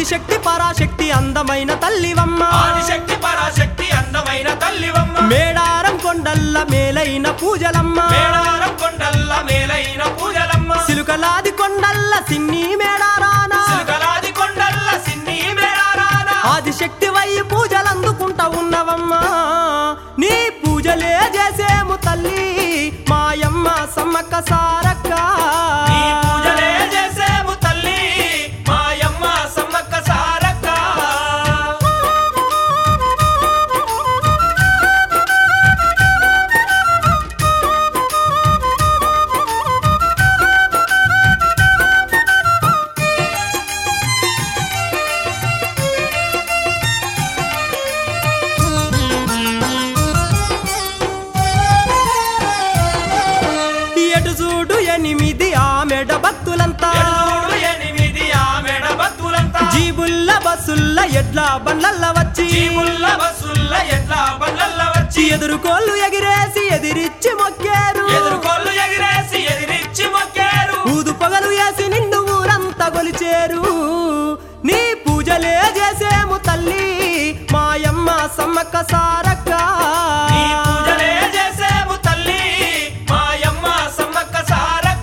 ఆదిశక్తి పరాశక్తి అందమైన తల్లివమ్మ ఆదిశక్తి పరాశక్తి అందమైన తల్లివమ్మ మేడారం కొండల్ల మేలైన పూజలమ్మ మేడారం కొండల్ల మేలైన పూజలమ్మ సిలుకలాది కొండల్ల సిన్ని మేడారాన సిలుకలాది కొండల్ల సిన్ని మేడారాన ఆదిశక్తి వై పూజలందుకుంటా ఉన్నవమ్మా నీ పూజలే చేసేము తల్లి మాయమ్మ సమ్మక్క సారక్క నీ పూజలే చేసేము తల్లి మాయమ్మ సమ్మక్క సారక్క ఎటు చూడు ఎనిమిది ఆమెడ భక్తులంతా ఎడుదూడు ఎనిమిది ఆమెడ భక్తులంతా జీబుల్ల బస్సుల్ల ఎడ్ల బండ్లల్ల వచ్చి జీవుల్ల బస్సుల్ల ఎట్ల బండ్లల్ల వచ్చి ఎదురుకోళ్ళు ఎగిరేసి ఎదిరిచ్చి మొక్కారు ఎదుర్కొల్లు ఎగిరేసి ఎదిరిచ్చి మొక్కారు ఊదు పొగలు వేసి నిండు ఊరంతా కొలిచేరు నీ పూజలే చేసేము తల్లి మాయమ్మ సమ్మక్క సారక్క నీ పూజలే చేసేము తల్లి మాయమ్మ సమ్మక్క సారక్క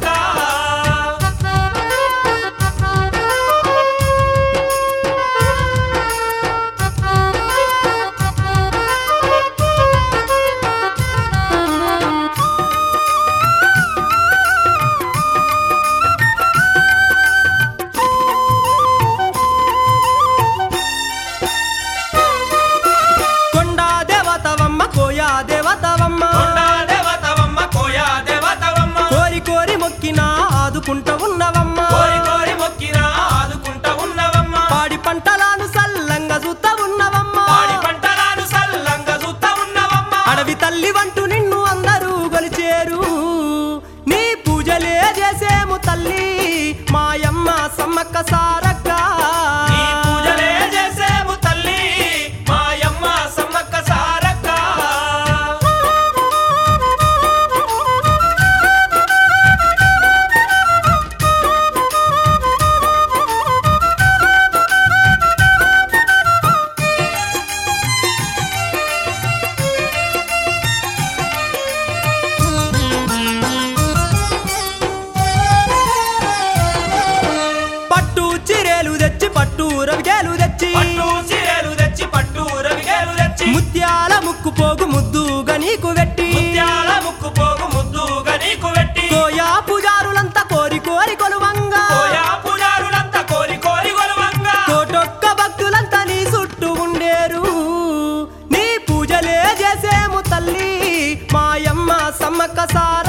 కొండా దేవతవమ్మ కోయా దేవతవమ్మ కొండా దేవతవమ్మ కోయా దేవతవమ్మ కోరి కోరి మొక్కినా ఆదుకుంట ఉన్నవమ్మ కోరి కోరి మొక్కినా ఆదుకుంటా ఉన్నవమ్మ పాడి పంటలాను సల్లంగా చూత ఉన్నవమ్మ పాడి పంటలాను సల్లంగా చూస్తా ఉన్నవమ్మ అడవి తల్లి వంటూ నిన్ను అందరూ గొలిచేరు నీ పూజలే చేసేము తల్లి మాయమ్మ సమ్మక్క సారక్క నీ పూజలే చేసేము తల్లి మాయమ్మ సమ్మక్క సారక్క పట్టు చిరేలు తెచ్చి పట్టు రవిగేలు తెచ్చి పట్టు చీరలు తెచ్చి పట్టు రవిగేలు తెచ్చి ముత్యాల ముక్కు పోగు ముద్దుగా నీకు వెట్టి ముత్యాల ముక్కు పోగు ముద్దుగా నీకు వెట్టి కోయా పూజారులంతా కోరి కోరి కొలువంగా కోయా పుజారులంతా కోరి కోరి గొలువంగా కోటొక్క భక్తులంతా నీ చుట్టూ ఉండేరు నీ పూజలే చేసేము తల్లి మాయమ్మ సమ్మక్క సార